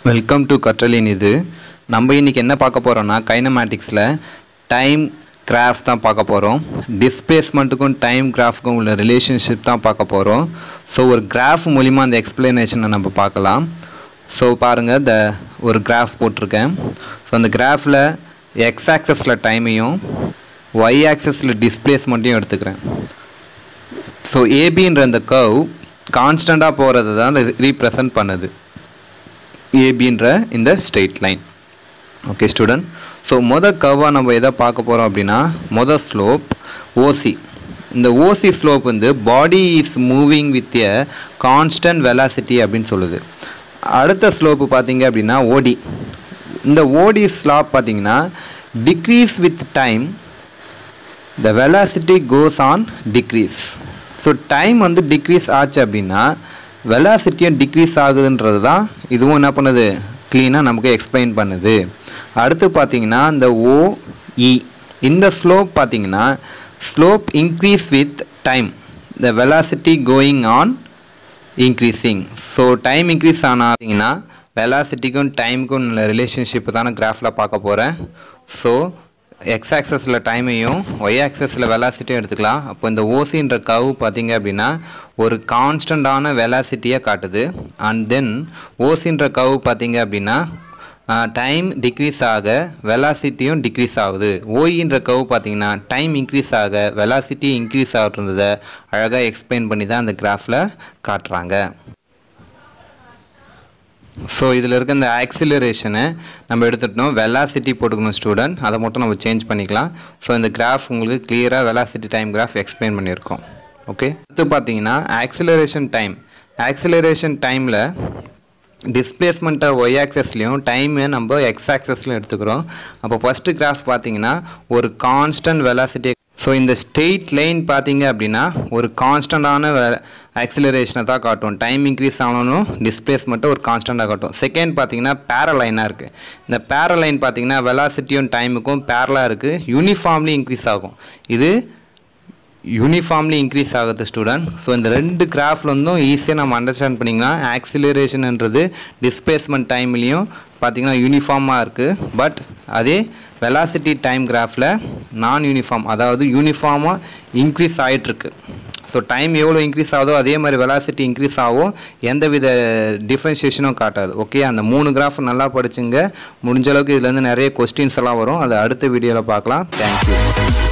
welcome to கற்றலின் இது நம்ம இன்னைக்கு என்ன பார்க்க போகிறோம்னா கைனமேட்டிக்ஸில் டைம் கிராஃப் தான் பார்க்க போகிறோம் டிஸ்பிளேஸ்மெண்ட்டுக்கும் டைம் கிராஃப்க்கும் உள்ள ரிலேஷன்ஷிப் தான் பார்க்க போகிறோம் ஸோ ஒரு கிராஃப் மூலிமா அந்த எக்ஸ்பிளனேஷனை நம்ம பார்க்கலாம் ஸோ பாருங்கள் இந்த ஒரு கிராஃப் போட்டிருக்கேன் ஸோ அந்த கிராஃபில் எக்ஸ் ஆக்சஸில் டைமையும் ஒய் ஆக்சஸில் டிஸ்பிளேஸ்மெண்ட்டையும் எடுத்துக்கிறேன் ஸோ ஏபின்ற அந்த கர்வ் கான்ஸ்டண்ட்டாக போகிறது தான் ரீப்ரசன்ட் பண்ணுது ஏபின்ற இந்த straight line okay student so மொதல் கர்வாக நம்ம எதை பார்க்க போகிறோம் அப்படின்னா மொதல் ஸ்லோப் ஓசி இந்த ஓசி ஸ்லோப் வந்து body is moving with a constant velocity அப்படின்னு சொல்லுது அடுத்த ஸ்லோப்பு பார்த்தீங்க அப்படின்னா ஓடி இந்த ஓடி ஸ்லாப் பார்த்தீங்கன்னா decrease with time the velocity goes on decrease so time வந்து டிக்ரீஸ் ஆச்சு அப்படின்னா வெலாசிட்டியும் டிக்ரீஸ் ஆகுதுன்றது தான் இதுவும் என்ன பண்ணுது க்ளீனாக நமக்கு எக்ஸ்பிளைன் பண்ணுது அடுத்து பார்த்தீங்கன்னா இந்த ஓஇ இந்த ஸ்லோப் பார்த்தீங்கன்னா slope increase with time the velocity going on increasing so time increase ஆனாங்கன்னா வெலாசிட்டிக்கும் டைமுக்கும் உள்ள ரிலேஷன்ஷிப் தானே கிராஃபில் பார்க்க போகிறேன் ஸோ எக்ஸ் ஆக்சஸில் டைமையும் ஒய் ஆக்சஸில் வெலாசிட்டியும் எடுத்துக்கலாம் அப்போ இந்த ஓசின்ற கவு பார்த்தீங்க அப்படின்னா ஒரு கான்ஸ்டண்ட்டான வெலாசிட்டியை காட்டுது அண்ட் தென் ஓசின்ற கவு பார்த்தீங்க அப்படின்னா டைம் டிக்ரீஸ் ஆக வெலாசிட்டியும் டிக்ரீஸ் ஆகுது ஓயின்ற கவு பார்த்தீங்கன்னா டைம் இன்க்ரீஸ் ஆக வெலாசிட்டி இன்க்ரீஸ் ஆகுன்றதை அழகாக எக்ஸ்பிளைன் பண்ணி தான் அந்த கிராஃபில் காட்டுறாங்க ஸோ இதில் இருக்க இந்த ஆக்சிலரேஷனை நம்ம எடுத்துட்டோம் வெலாசிட்டி போட்டுக்கணும் ஸ்டூடெண்ட் அதை மட்டும் நம்ம சேஞ்ச் பண்ணிக்கலாம் ஸோ இந்த கிராஃப் உங்களுக்கு கிளியராக வெலாசிட்டி டைம் கிராஃப் எக்ஸ்பிளைன் பண்ணியிருக்கோம் ஓகே அடுத்து பார்த்தீங்கன்னா ஆக்சிலரேஷன் டைம் ஆக்சிலரேஷன் டைமில் டிஸ்பிளேஸ்மெண்ட்டை ஒய் ஆக்சஸ்லேயும் டைமை நம்ம எக்ஸ் ஆக்சஸ்லையும் எடுத்துக்கிறோம் அப்போ ஃபஸ்ட்டு கிராஃப் பார்த்தீங்கன்னா ஒரு கான்ஸ்டன்ட் வெலாசிட்டி ஸோ இந்த ஸ்ட்ரெயிட் லைன் பார்த்தீங்க அப்படின்னா ஒரு கான்ஸ்டண்ட்டான ஆக்சிலரேஷனை தான் காட்டும் டைம் இன்க்ரீஸ் ஆனாலும் டிஸ்பிளேஸ்மெண்ட்டை ஒரு கான்ஸ்டண்ட்டாக காட்டும் செகண்ட் பார்த்தீங்கன்னா பேரலைனாக இருக்குது இந்த பேரலைன் பார்த்தீங்கன்னா வெலாசிட்டியும் டைமுக்கும் பேரலாக இருக்குது யூனிஃபார்ம்லி இன்க்ரீஸ் ஆகும் இது யூனிஃபார்ம்லி இன்க்ரீஸ் ஆகுது ஸ்டூடெண்ட் ஸோ இந்த ரெண்டு கிராஃப்ல இருந்தும் ஈஸியாக நம்ம அண்டர்ஸ்டாண்ட் பண்ணிங்கன்னா ஆக்சிலரேஷன்ன்றது டிஸ்பிளேஸ்மெண்ட் டைம்லேயும் பார்த்தீங்கன்னா யூனிஃபார்மாக இருக்குது பட் அதே வெலாசிட்டி டைம் கிராஃபில் நான் யூனிஃபார்ம் அதாவது யூனிஃபார்மாக இன்க்ரீஸ் ஆகிட்டுருக்கு ஸோ டைம் எவ்வளோ இன்க்ரீஸ் ஆகுதோ அதே மாதிரி வெலாசிட்டி இன்க்ரீஸ் ஆகும் எந்தவித டிஃப்ரென்ஷியேஷனும் காட்டாது ஓகே அந்த மூணு கிராஃப் நல்லா படிச்சுங்க முடிஞ்ச அளவுக்கு இதுலேருந்து நிறைய கொஸ்டின்ஸ் எல்லாம் வரும் அதை அடுத்த வீடியோவில் பார்க்கலாம் தேங்க்யூ